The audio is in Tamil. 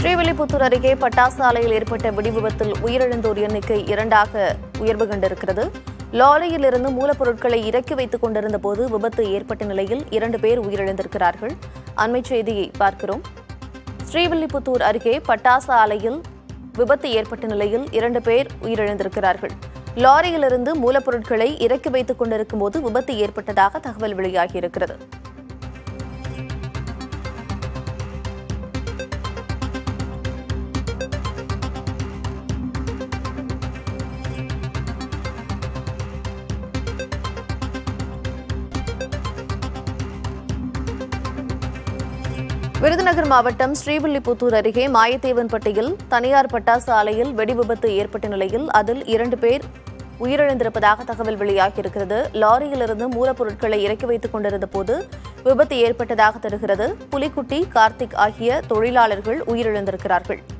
ஸ்ரீவில்லிபுத்தூர் அருகே பட்டாசு ஆலையில் ஏற்பட்ட வெடிவிபத்தில் உயிரிழந்தோர் எண்ணிக்கை இரண்டாக உயர்வு கண்டிருக்கிறது லாரியில் இருந்து மூலப்பொருட்களை இறக்கி வைத்துக் கொண்டிருந்த போது விபத்து ஏற்பட்ட நிலையில் இரண்டு பேர் உயிரிழந்திருக்கிறார்கள் அண்மைச் செய்தியை பார்க்கிறோம் ஸ்ரீவில்லிபுத்தூர் அருகே பட்டாசு ஆலையில் விபத்து ஏற்பட்ட நிலையில் இரண்டு பேர் உயிரிழந்திருக்கிறார்கள் லாரியிலிருந்து மூலப்பொருட்களை இறக்கி வைத்துக் கொண்டிருக்கும் போது விபத்து ஏற்பட்டதாக தகவல் வெளியாகியிருக்கிறது விருதுநகர் மாவட்டம் ஸ்ரீவில்லிபுத்தூர் அருகே மாயத்தேவன்பட்டியில் தனியார் பட்டாசு ஆலையில் வெடிவிபத்து ஏற்பட்ட நிலையில் அதில் இரண்டு பேர் உயிரிழந்திருப்பதாக தகவல் வெளியாகியிருக்கிறது லாரியிலிருந்து மூலப்பொருட்களை இறக்கி வைத்துக் கொண்டிருந்த போது விபத்து ஏற்பட்டதாக தெரிகிறது புலிக்குட்டி கார்த்திக் ஆகிய தொழிலாளர்கள் உயிரிழந்திருக்கிறார்கள்